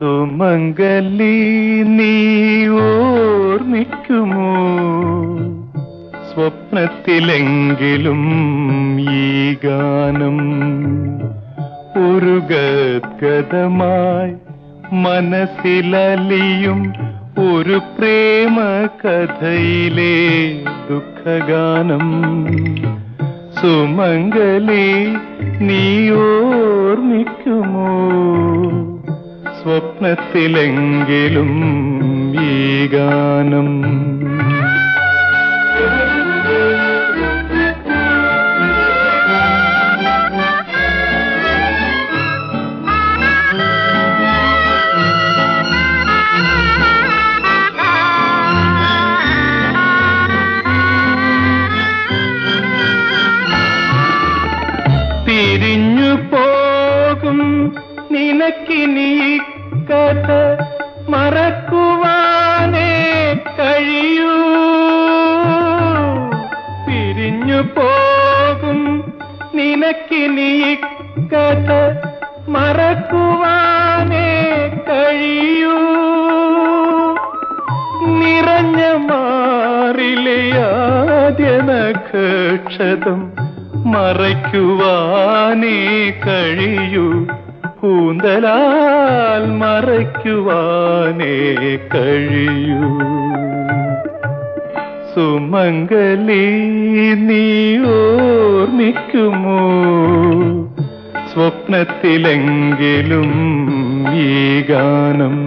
സുമംഗലി നീ ഓർമ്മിക്കുമോ സ്വപ്നത്തിലെങ്കിലും ഈ ഗാനം ഒരു ഗദ്ഗതമായി മനസ്സിലലിയും ഒരു പ്രേമ കഥയിലെ ദുഃഖഗാനം സുമംഗലി നീ ഓർമ്മിക്കുമോ സ്വപ്നത്തിലെങ്കിലും ഈ ഗാനം പിരിഞ്ഞു പോകും നിനക്കിനി കഥ മറക്കുവാനേ കഴിയൂ പിരിഞ്ഞു പോകും നിനക്കിനി കഥ മറക്കുവാനേ കഴിയൂ നിറഞ്ഞ മാറിലെ ആദ്യ നക്ഷതം മറയ്ക്കുവാനേ കഴിയൂ കൂന്തലാൽ മറയ്ക്കുവാനേ കഴിയൂ സുമംഗലി നീ ഓർമ്മിക്കുമോ സ്വപ്നത്തിലെങ്കിലും ഈ ഗാനം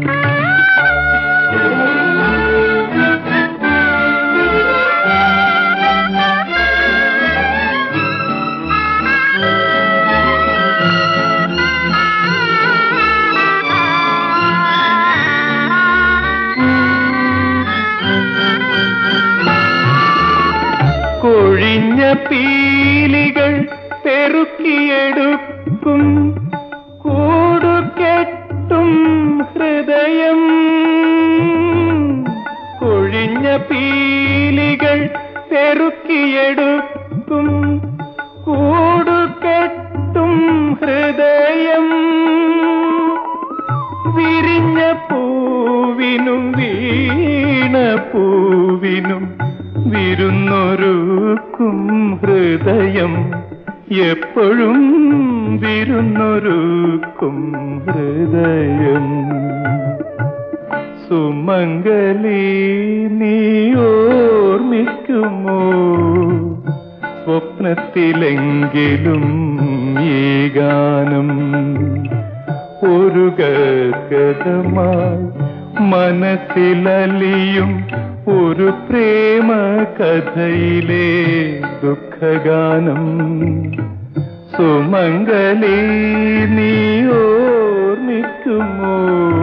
കൊഴിഞ്ഞ പീലികൾ പെറുക്കിയെടുക്കും കൂടുകെട്ടും ഹൃദയം കൊഴിഞ്ഞ പീലികൾ പെറുക്കിയെടുക്കും കൂടുകെട്ടും ഹൃദയം വിരിഞ്ഞ പൂവിനും വീണ പൂവിനും വിരുന്നൊരുക്കും ഹൃദയം എപ്പോഴും വിരുന്നൊരുക്കും ഹൃദയം സുമംഗലി നീ ഓർമ്മിക്കുമോ സ്വപ്നത്തിലെങ്കിലും ഈ ഗാനം ഒരു ഗദ്ഗതമായി മനസ്സിലലിയും ഒരു പ്രേമ കഥയിലെ ദുഃഖഗാനം സുമംഗലി നീ ഓർമ്മിക്കുമോ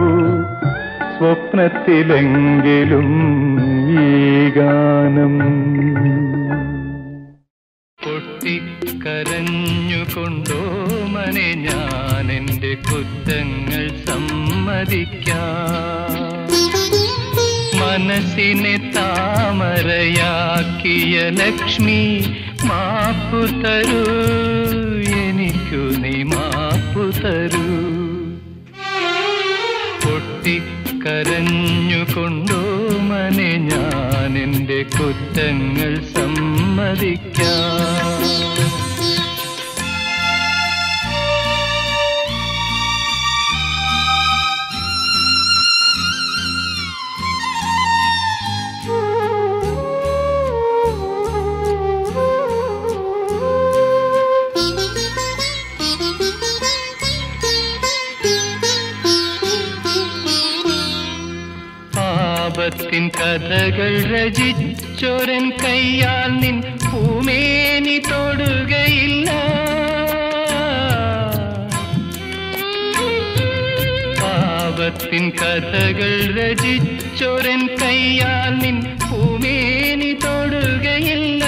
സ്വപ്നത്തിലെങ്കിലും ഈ ഗാനം പൊട്ടിക്കരഞ്ഞുകൊണ്ടോ മനെ ഞാൻ എൻ്റെ കുറ്റങ്ങൾ സമ്മതിക്കാം മനസ്സിനെ താമരയാക്കിയ ലക്ഷ്മി മാപ്പു തരൂ എനിക്കു നീ മാപ്പു തരൂ പൊട്ടിക്കരഞ്ഞുകൊണ്ടോ മനെ ഞാൻ എൻ്റെ കുറ്റങ്ങൾ സമ്മതിക്കാം പാപത്തിൻ കഥകൾ രചിച്ചൊരൻ കയ്യാൽ നിൻ ഭൂമേനി തൊടുകയില്ല പാപത്തിൻ കഥകൾ രചിച്ചൊരൻ കയ്യാൽ നിൻ ഭൂമേനി തൊടുകയില്ല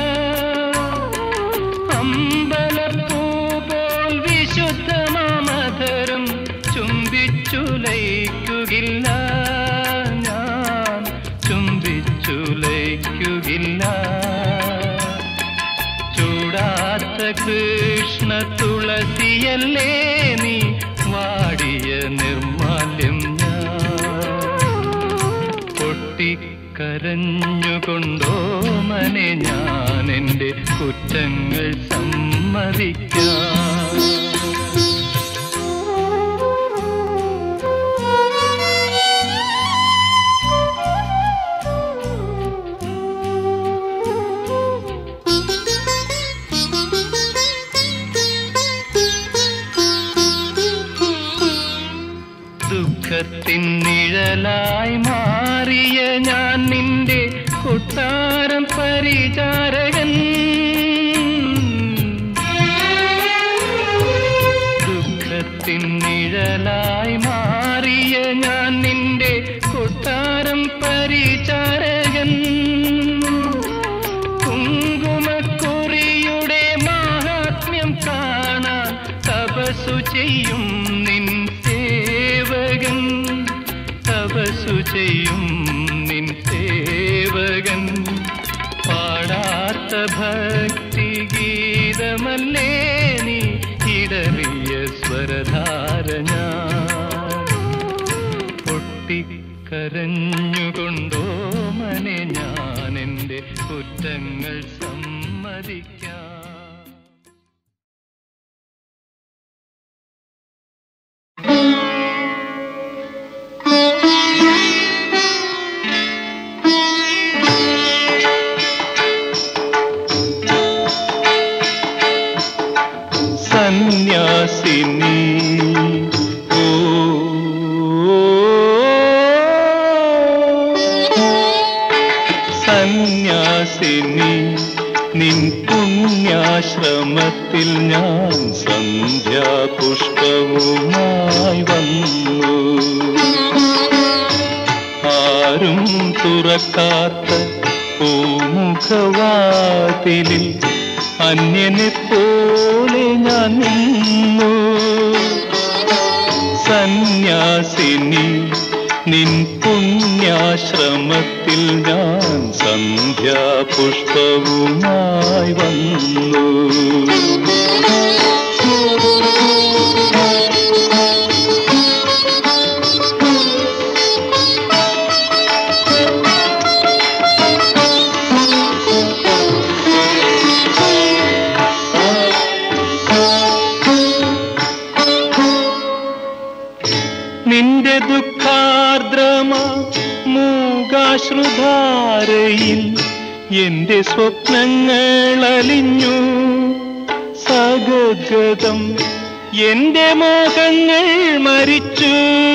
അമ്പലപ്പൂ പോൽ വിശുദ്ധമാമധരം ചുംബിച്ചുലയിക്കുകില്ല ഞാൻ ചുംബിച്ചുലയിക്കുകില്ല ചൂടാത്ത കൃഷ്ണ തുളസിയല്ലേ നീ വാടിയ നിർമ്മല ദുഃഖത്തിൻ നിഴലായി മാറിയ ഞാൻ നിന്റെ കൊട്ടാരം പരിചാരകൻ ദുഃഖത്തിൻ നിഴലായി മാറിയ ഞാൻ നിന്റെ കൊട്ടാരം പരിചാരകൻ കുങ്കുമക്കുറിയുടെ മാഹാത്മ്യം കാണാൻ തപസ്സു ചെയ്യും നിൻ സേവകൻ തപസ്സു ചെയ്യും നിൻ സേവകൻ പാടാത്ത ഭക്തി ഗീതമല്ലേ നീ ഇടറിയ സ്വരധാര ഞാൻ പൊട്ടിക്കരഞ്ഞുകൊണ്ടോ മനെ ഞാൻ എൻ്റെ കുറ്റങ്ങൾ സമ്മതിക്കാം സന്യാസിനി ഓ സന്യാസിനി നിൻ പുണ്യാശ്രമത്തിൽ ഞാൻ സന്ധ്യാപുഷ്പവുമായി വന്നു ആരും തുറക്കാത്ത പൂമുഖവാതിലിൽ അന്യനെ പോലെ ഞാൻ നിന്നു സന്യാസിനി നിൻ പുണ്യാശ്രമത്തിൽ ഞാൻ സന്ധ്യാപുഷ്പവുമായി വന്നു നിന്റെ ദുഃഖാർദ്രമാ മൂകാശ്രുധാരയിൽ എന്റെ സ്വപ്നങ്ങൾ അലിഞ്ഞു സഗദ്ഗതം എന്റെ മോഹങ്ങൾ മരിച്ചു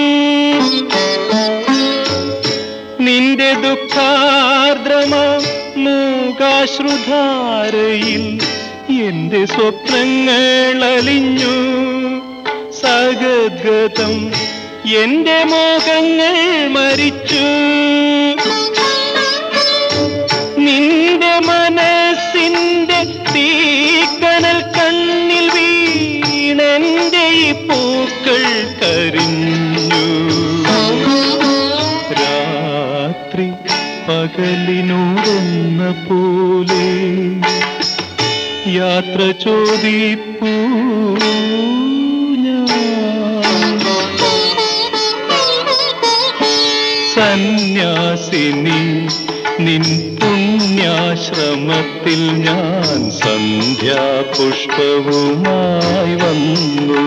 നിന്റെ ദുഃഖാർദ്രമാ മൂകാശ്രുധാരയിൽ എന്റെ സ്വപ്നങ്ങൾ അലിഞ്ഞു സഗദ്ഗതം എന്റെ മോഹങ്ങൾ മരിച്ചു നിന്റെ മനസ്സിന്റെ തീക്കനൽ കണ്ണിൽ വീണെന്റെ ഈ പൂക്കൾ കരിഞ്ഞു രാത്രി പകലിനോടെന്ന പോലെ യാത്ര ചോദിപ്പൂ ഞാൻ സന്യാസിനി നിൻ പുണ്യാശ്രമത്തിൽ ഞാൻ സന്ധ്യാപുഷ്പവുമായി വന്നു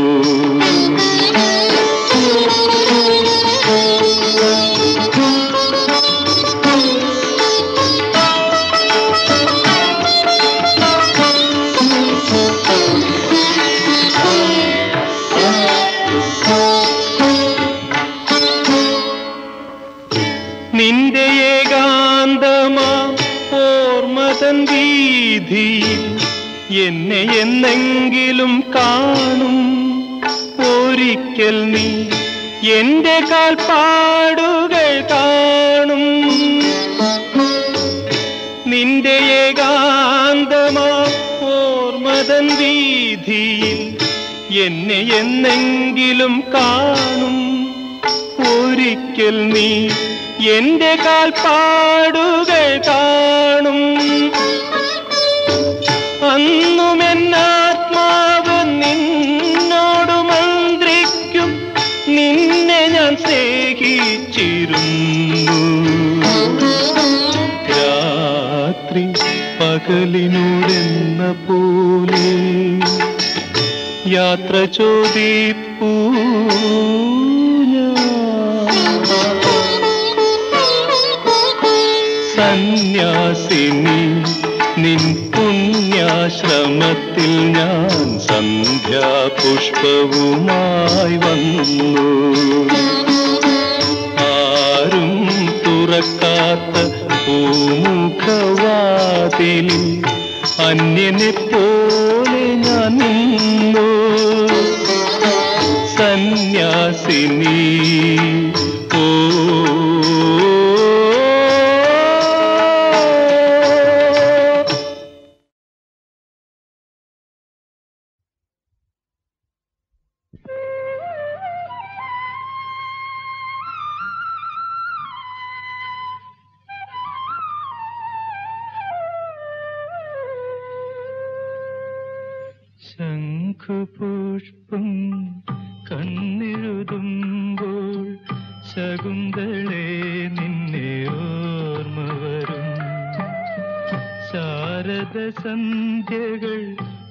നിന്റെ ഏകാന്തമാ ഓർമ്മതൻ വീതിയിൽ എന്നെ എന്നെങ്കിലും കാണും ഒരിക്കൽ നീ എന്റെ കാൽപ്പാടുകൾ കാണും നിന്റെ ഏകാന്തമാ ഓർമ്മതൻ വീതിയിൽ എന്നെ എന്നെങ്കിലും കാണും ഒരിക്കൽ നീ എന്റെ കാൽപ്പാടുകൾ കാണും അന്നും എന്നാത്മാവ് നിന്നോട് മന്ത്രിക്കും നിന്നെ ഞാൻ സ്നേഹിച്ചിരുന്നു രാത്രി പകലിനോടെന്ന പോലെ യാത്ര ചോദിപ്പൂ ഞാൻ. സന്യാസിനി നിൻ പുണ്യാശ്രമത്തിൽ ഞാൻ സന്ധ്യാപുഷ്പവുമായി വന്നു തുറക്കാത്ത പൂമുഖവാതിലിൽ അന്യനെ പോലെ ഞാൻ നിന്നു സന്യാസിനി ഓ ശംഖുപുഷ്പം കണ്ണെഴുതുമ്പോൾ ശകുന്തളെ നിന്നെ ഓർമ്മ വരും ശാരദ സന്ധ്യകൾ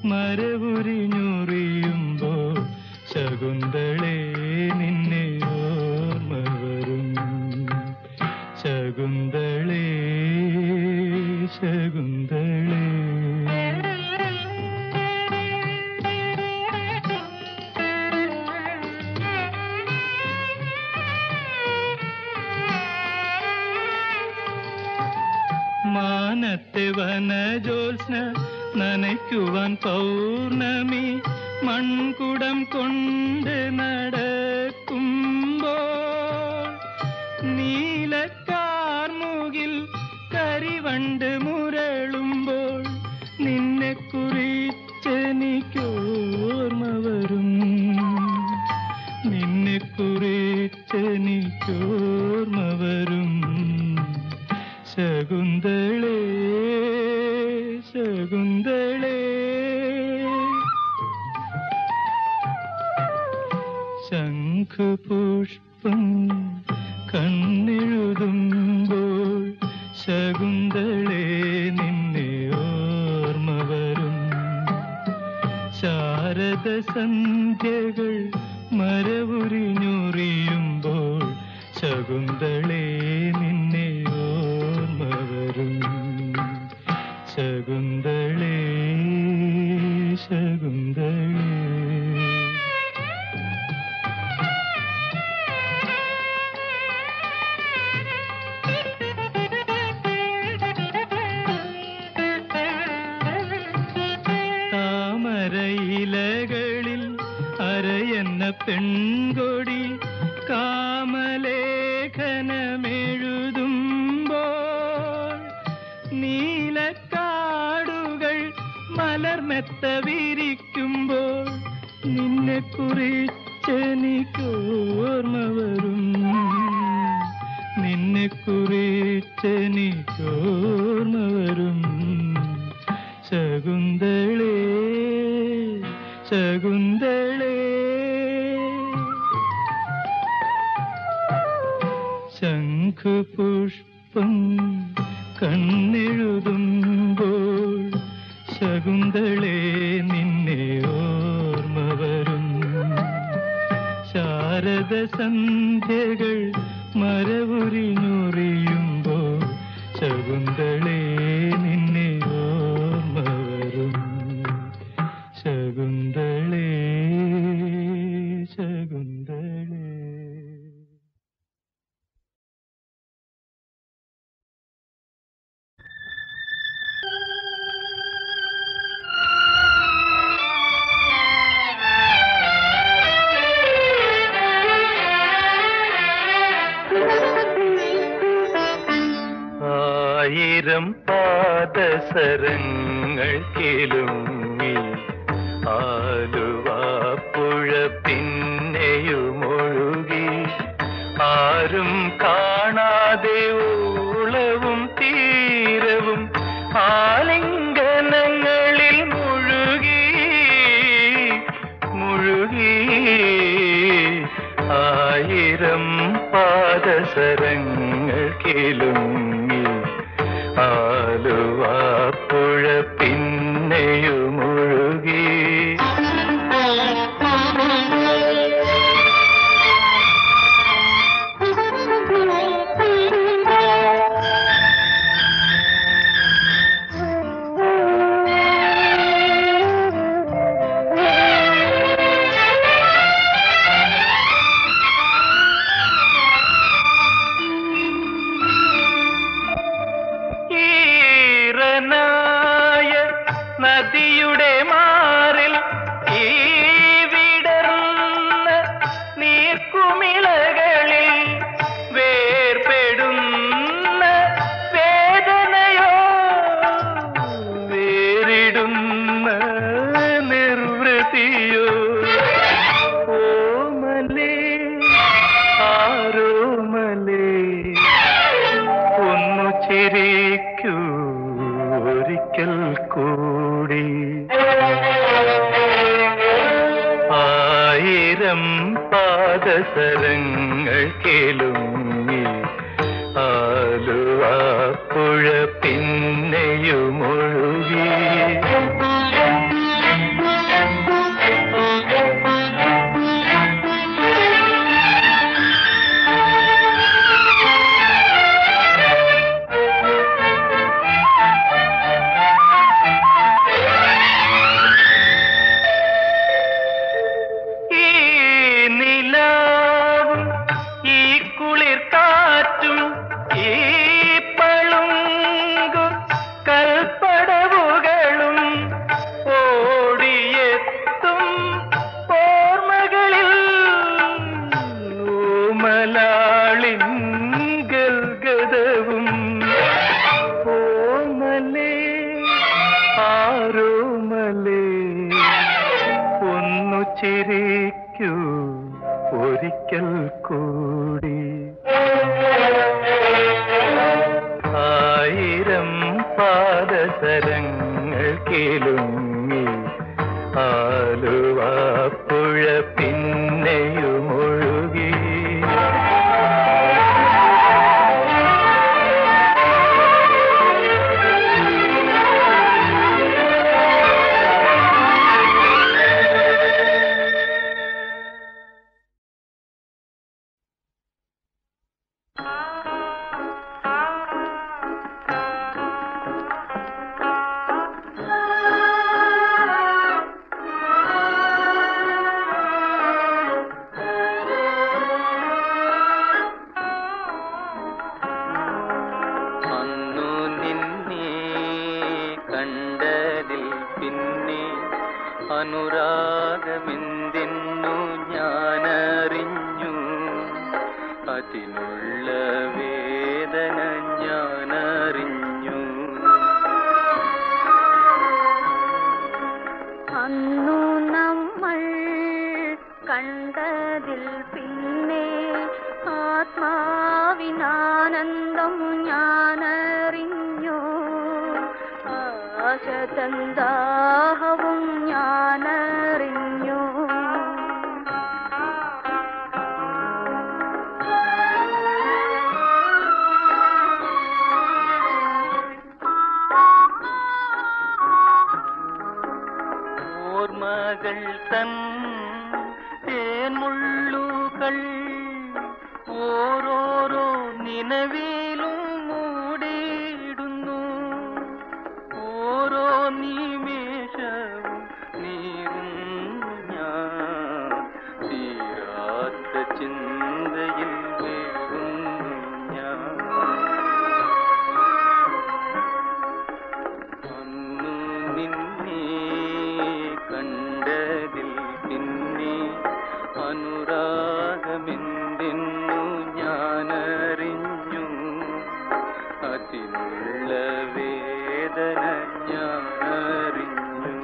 മരവുരിഞ്ഞുറിയുമ്പോൾ ശകുന്തളെ നിന്നെ ഓർമ്മ വരും ശകുന്തളേ ശകുന്തളേ മാനത്തെ വനജോത്സ്ന നനയ്ക്കുവാൻ പൗർണമി മൺകുടം കൊണ്ട് നടക്കുമ്പോൾ നീലക്കാർമുകിൽ കരിവണ്ട് മുരളുമ്പോൾ നിന്നെ കുറിച്ചെനിക്കോർമ്മ വരും നിന്നെ കുറിച്ചെനിക്കോർമ്മ വരും ശകുന്തളേ ശകുന്തളേ ശംഖുപുഷ്പം കണ്ണെഴുതുമ്പോൾ ശകുന്തളേ നിന്നെ ഓർമ്മ വരും ശാരദ സന്ധ്യകൾ മരവുരിഞ്ഞുറിയുമ്പോൾ ശകുന്തളേ നിന്നെ ഓർമ്മ വരും ശകുന്തളേ ശകുന്തളേ താമരയിലകളിൽ അരയെന്ന പെൺകൊടി കാമലേഖനമെഴുതുമ്പോൾ നീലക്കാടുകൾ മലർമെത്ത വിരിക്കുമ്പോൾ നിന്നെ കുറിച്ചെനിക്കോർമ്മ വരും നിന്നെ കുറിച്ചെനിക്കോർമ്മ വരും ശകുന്തളേ ശകുന്തളേ ശംഖുപുഷ്പം കണ്ണെഴുതുമ്പോൾ ശകുന്തളേ നിന്നെ ഓർമ്മ വരും ശാരദ സന്ധ്യകൾ മരവുരിഞ്ഞുറിയുമ്പോൾ ശകുന്തളേ നിന്നെ ഓർമ്മ വരും ശകുന്തളേ ശകുന്തളേ ആയിരം പാദസരങ്ങൾ കിലുങ്ങി ആലുവാപ്പുഴ പിന്നെയുമൊഴുകി ആരും കാണാതെ ഓളവും തീരവും ആലിംഗനങ്ങളിൽ മുഴുകി മുഴുകി ആയിരം പാദസരങ്ങൾ കിലുങ്ങി ആലുവാപ്പുഴ പിന്നെയുമൊഴുകി ആരോമലേ ഒന്നു ചിരിക്കൂ ഒരിക്കൽ കൂടി ആയിരം പാദസരങ്ങൾ കേളുങ്ങി ആലുവ പുഴ പിന്നെയുമൊഴുകി ഈ നിലാവും ഈ കുളിർ കാറ്റും ഈ പളുങ്കും കൽപ്പടവുകളും ഓടിയെത്തും ഓർമ്മകളിൽ ഓമലാളിങ്കൽ ഗതവും ഓമലേ ആരോമലേ ഒന്നു ചിരിക്കൂ ഒരിക്കൽ കൂടി ആയിരം പാദസരങ്ങൾ കേളുങ്ങി ആലുവ പുഴ പിന്നെയുമൊഴുകി അന്നു നിന്നെ കണ്ടതിൽ പിന്നെ അനുരാഗമെന്തെന്നു ഞാനറിഞ്ഞു അതിനുള്ള വേദന ഞാനറിഞ്ഞു അന്നു നമ്മൾ കണ്ടതിൽ പിന്നെ ആത്മാവിനാനന്ദം ഞാനറിഞ്ഞു ആശതന്താഹവും ഞാനറിഞ്ഞു ഓർമ്മകൾ തൻ തേൻമുള്ളുകൾ ഓരോരോ നിലവിലും മൂടിയിടുന്നു ഓരോ നിമിഷവും നീറുന്നു ഞാൻ തീരാത്ത ചിന്തയിൽ വേറുന്നു ഞാൻ അന്നു നിന്നെ കണ്ടതിൽ പിന്നെ അനുരാഗമെന്തെന്നു ഞാനറിഞ്ഞു അതിനുള്ള വേദന ഞാനറിഞ്ഞു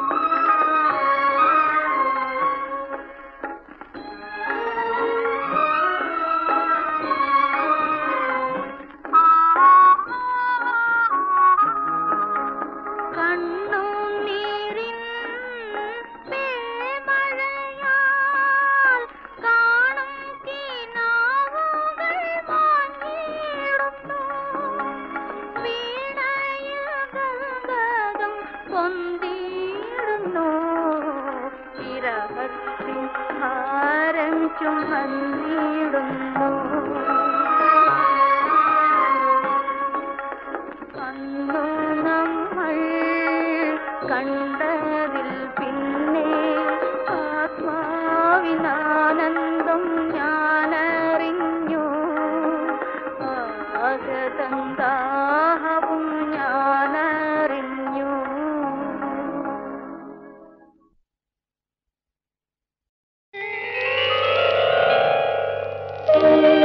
കണ്ണുനീരിൻ പേമഴയാൽ കാണും കിനാവുകൾ മാഞ്ഞിടുന്നു. വീണയിൽ ഗന്ധകം പൊന്തിയിടുന്നു. ഇരഹത്തിൻ ഭാരം ചുമന്നിടുന്നു അന്നു നമ്മൾ കണ്ടതിൽ പിന്നെ ആത്മാവിനാനന്ദം ഞാനറിഞ്ഞു ആകതന്താഹവും ഞാനറിഞ്ഞു Thank you.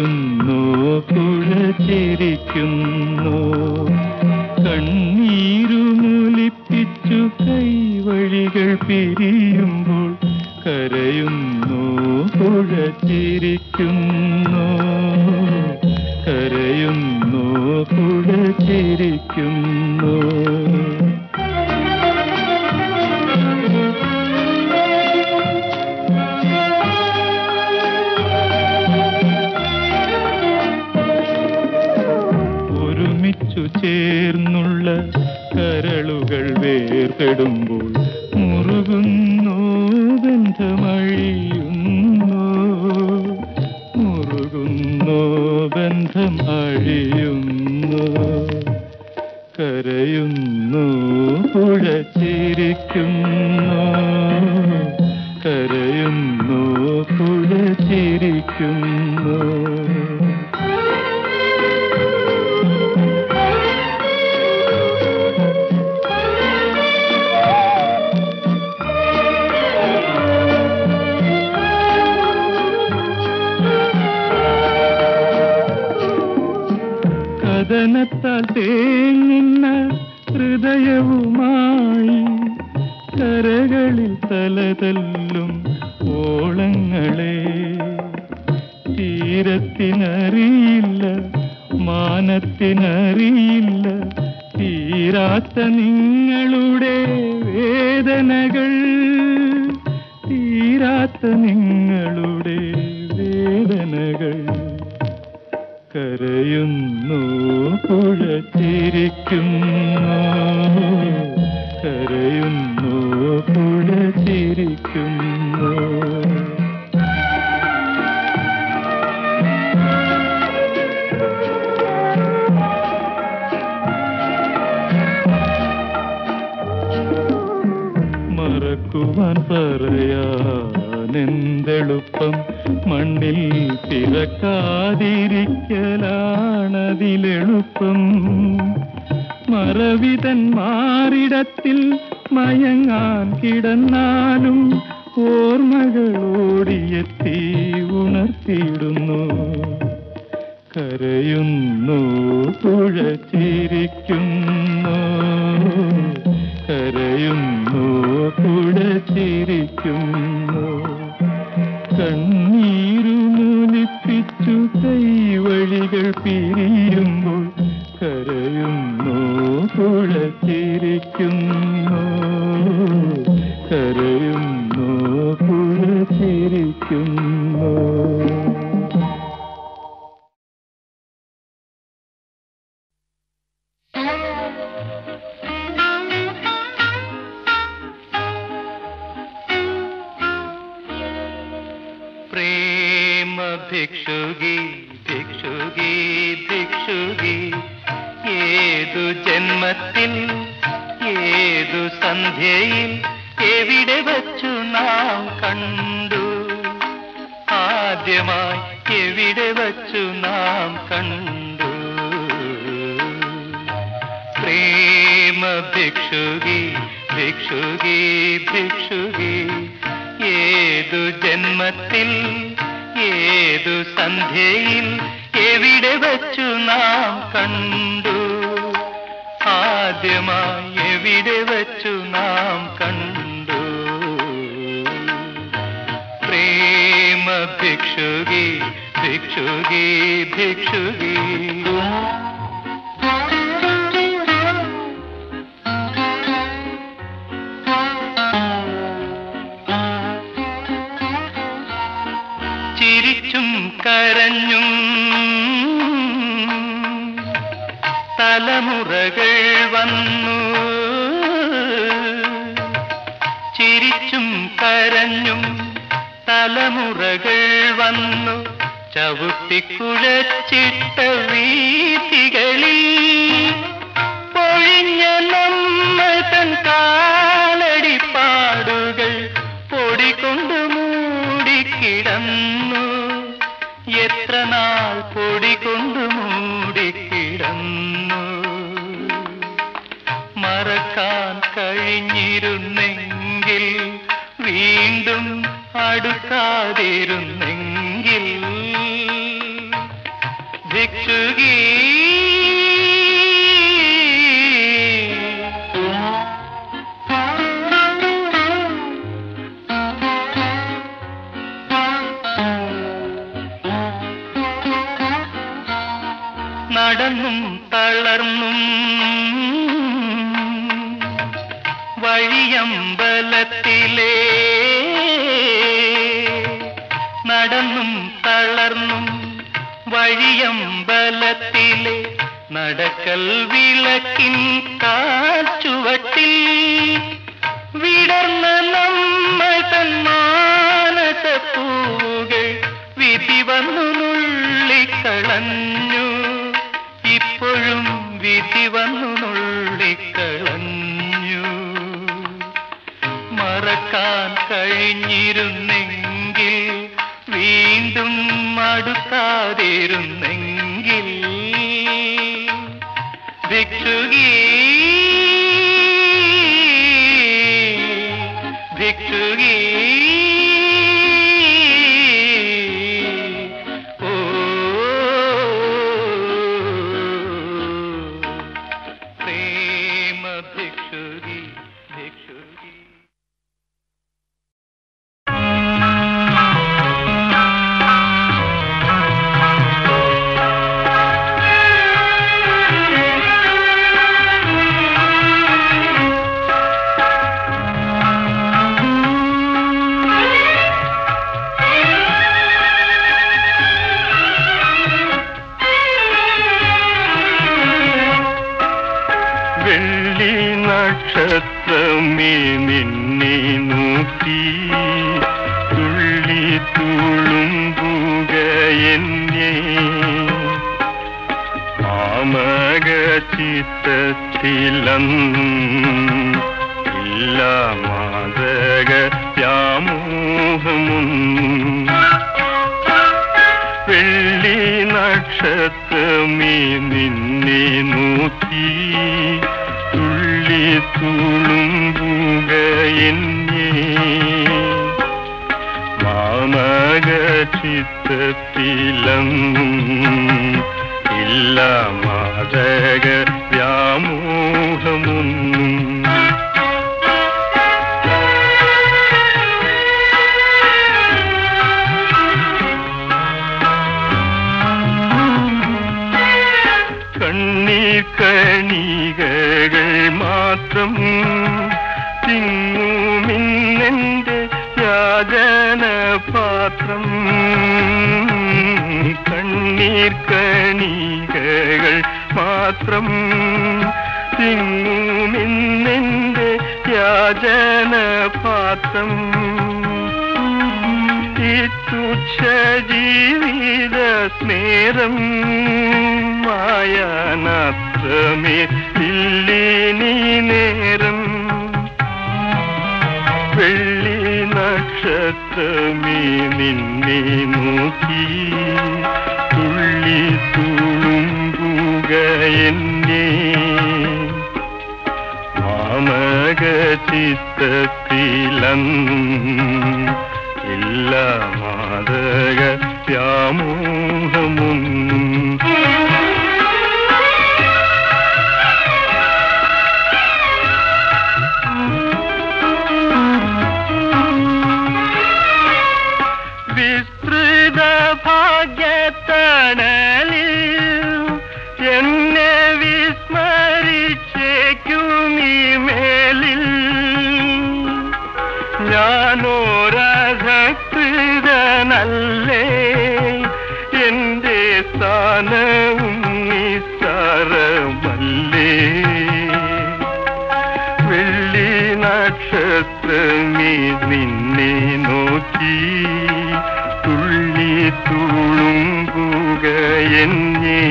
കരയുന്നു പുഴ ചിരിക്കുന്നു കണ്ണീരുമൊലിപ്പിച്ചു കൈവഴികൾ പിരിയുമ്പോൾ കരയുന്നു പുഴ ചിരിക്കുന്നു കരയുന്നു പുഴ ചിരിക്കുന്നു ഒരുമിച്ചു ചേർന്നുള്ള കരളുകൾ വേർപെടുമ്പോൾ മുറുകുന്നു ബന്ധമഴിയുന്നു മുറുകുന്നു ബന്ധം അഴിയുന്നു കരയുന്നു പുഴ ചിരിക്കുന്നു കരയുന്നു പുഴ ചിരിക്കുന്നു കഥനത്താൽ തേങ്ങുന്ന ഹൃദയവുമായി കരകളിൽ തലതല്ലും ഓളങ്ങളെ തീരത്തിനറിയില്ല മാനത്തിനറിയില്ല തീരാത്ത നിങ്ങളുടെ വേദനകൾ തീരാത്ത നിങ്ങളുടെ വേദനകൾ കരയുന്നു പുഴ ചിരിക്കുന്നു കരയുന്നു പുഴ ചിരിക്കുന്നു മറക്കുവാൻ പറയാനെന്തെളുപ്പം മണ്ണിൽ പിറക്കാതിരിക്കലാണതിലെളുപ്പം മറവിതൻ മാറിടത്തിൽ മയങ്ങാൻ കിടന്നാലും ഓർമ്മകൾ ഓടിയെത്തി ഉണർത്തിയിടുന്നു കരയുന്നു പുഴ ചിരിക്കുന്നു കരയുന്നു പുഴ ചിരിക്കുന്നു കണ്ണീരുമൂലിപ്പിച്ചു കൈവഴികൾ പിരിയുമ്പോൾ കരയുന്നു പുഴ ചിരിക്കുന്നു കരയുന്നു പുഴ ചിരിക്കുന്നു ಪ್ರೇಮ ಭಿಕ್ಷುಗಿ ഭിക്ഷുകി ഭിക്ഷുകി ഏതു ജന്മത്തിൽ ഏതു സന്ധ്യയിൽ എവിടെ വച്ചു നാം കണ്ടു ആദ്യമായി എവിടെ വച്ചു നാം കണ്ടു പ്രേമ ഭിക്ഷുകി ഭിക്ഷുകി ഭിക്ഷുകി ഏതു ജന്മത്തിൽ ഏതു സന്ധ്യയിൽ എവിടെ വച്ചു നാം കണ്ടു ആദ്യമായി എവിടെ വച്ചു നാം കണ്ടു പ്രേമ ഭിക്ഷുകി ഭിക്ഷുകി ഭിക്ഷുകി ചിരിച്ചും കരഞ്ഞും തലമുറകൾ വന്നു ചിരിച്ചും കരഞ്ഞും തലമുറകൾ വന്നു ചവിട്ടിക്കുഴച്ചിട്ട വീഥികളിൽ പൊഴിഞ്ഞ നമ്മ തൻ കാലടിപ്പാടുകൾ പൊടികൊണ്ട് മൂടിക്കിടന്നു എത്ര നാൾ പൊടികൊണ്ട് മൂടിക്കിടന്നു മറക്കാൻ കഴിഞ്ഞിരുന്നെങ്കിൽ വീണ്ടും അടുക്കാതിരുന്നെങ്കിൽ നടന്നും തളർന്നും വഴിയമ്പലത്തിലേ നടന്നും തളർന്നും വഴിയമ്പലത്തിലെ നടക്കൽ വിളക്കിൻ കാച്ചുവട്ടിൽ വിടർന്ന നമ്മൾ തൻ മാനസപ്പൂകൾ വിധി വന്നു നുള്ളിക്കളഞ്ഞു ഇപ്പോഴും വിധി വന്നു നുള്ളിക്കളഞ്ഞു മറക്കാൻ കഴിഞ്ഞിരുന്നെങ്കിൽ വീണ്ടും അടുക്കാതിരുന്നെങ്കിൽ ഭിക്ഷുകി ഭിക്ഷുകി ഓ പ്രേമ ഭിക്ഷുകി ഭിക്ഷുകി വെള്ളി നക്ഷത്രമേ നിന്നെ നോക്കി തുള്ളി തുളുമ്പുക എന്നെ ആമക ചിത്തത്തിലന്നും ഇല്ല മാതക വ്യാമോഹമൊന്നും വെള്ളി നക്ഷത്രമേ നിന്നെ നോക്കി തുള്ളി തുളുമ്പുക എന്നെ മാമക ചിത്തത്തിലങ്ങും ഇല്ല മാതക വ്യാമോഹമൊന്നും കണ്ണീർ കണികകൾ മാത്രം തിങ്ങുമിന്നെന്റെ യാചന പാത്രം കണ്ണീർ കണികകൾ മാത്രം തിങ്ങുമിന്നെന്റെ യാചന പാത്രം ഈ തുച്ഛ ജീവിത സ്നേരം മായാനാത്രമേ ഇല്ലിനി നേരം വെള്ളി നക്ഷത്രമേ നിന്നെ നോക്കി തുള്ളി തുളുമ്പുക എന്നെ മാമക ചിത്തത്തിലന്നും ഇല്ല മാതക വ്യാമോഹമൊന്നും വിസ്തൃത ഭാഗ്യത്തണലിൽ എന്നെ വിസ്മരിച്ചേക്കുമീ മേലിൽ ഞാനോരധകൃതനല്ലേ എന്റെ സ്ഥാനവും നിസ്സാരമല്ലേ വെള്ളി നക്ഷത്രമേ നിന്നെ നോക്കി തുള്ളി തുളുമ്പുക എന്നെ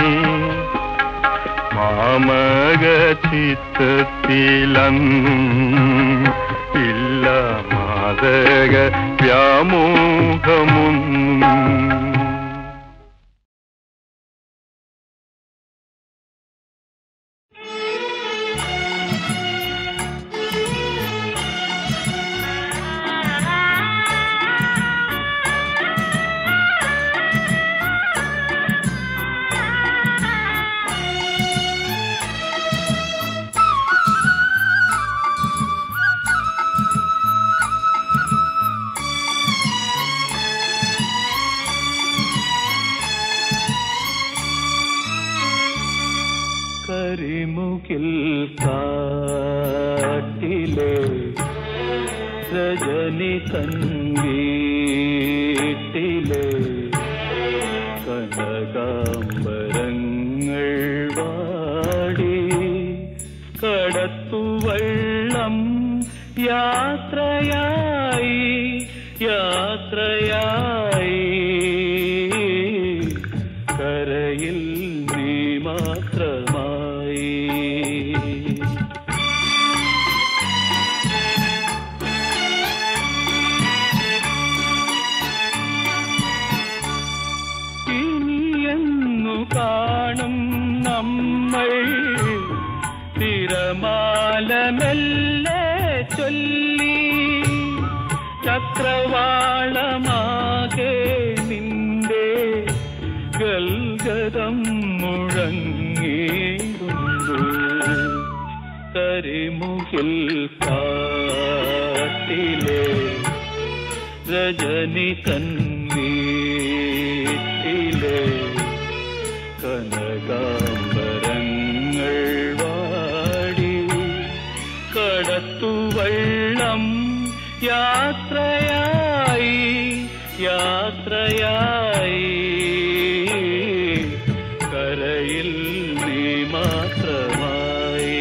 മാമക ചിത്തത്തിലന്നും ഇല്ല മാതക വ്യാമോഹമൊന്നും ും കരിമുകിൽ കാട്ടിലെ രജനി തൻവീട്ടിലെ കനകാംബരങ്ങൾ വാടി കടത്തുവള്ളം യാത്രയായി യാത്രയായി കരയിൽ നീ മാത്രമായി ഇനിയെന്നു കാണും നമ്മൾ തിരമാലമെല്ലെ ചൊല്ലി ചക്രവാളമാകെ നിന്റെ ഗൽഗതം മുഴങ്ങിയിടുന്നു കരിമുകിൽ കാട്ടിലെ രജനി തൻവീട്ടിലെ കനകാംബരങ്ങൾ വാടി കടത്തുവള്ളം യാത്രയായി യാത്രയായി കരയിൽ നീ മാത്രമായി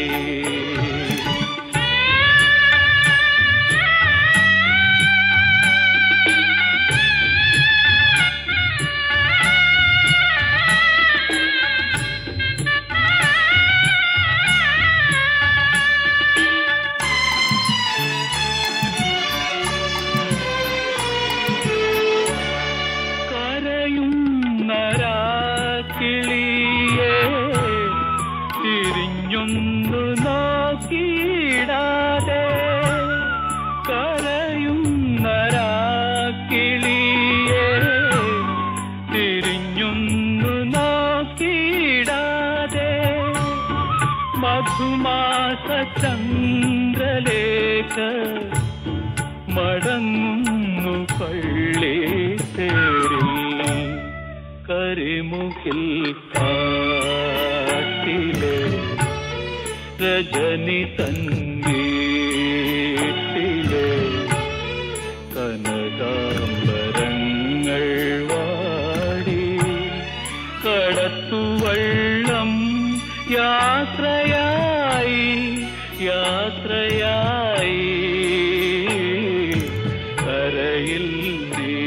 കരയുന്നരാക്കിളിയെ തിരിഞ്ഞൊന്നു നോക്കിയിടാതെ കരയുന്നരാക്കിളിയെ തിരിഞ്ഞൊന്നു നോക്കിയിടാതെ മധുമാസ ചന്ദ്രലേഖ മടങ്ങുന്നു പള്ളി തേരിൽ കരിമുകിൽ കാട്ടിലെ രജനി തൻവീട്ടിലെ കനകാംബരങ്ങൾ വാടി കടത്തുവള്ളം യാത്രയായി യാത്രയായി കരയിൽ നീ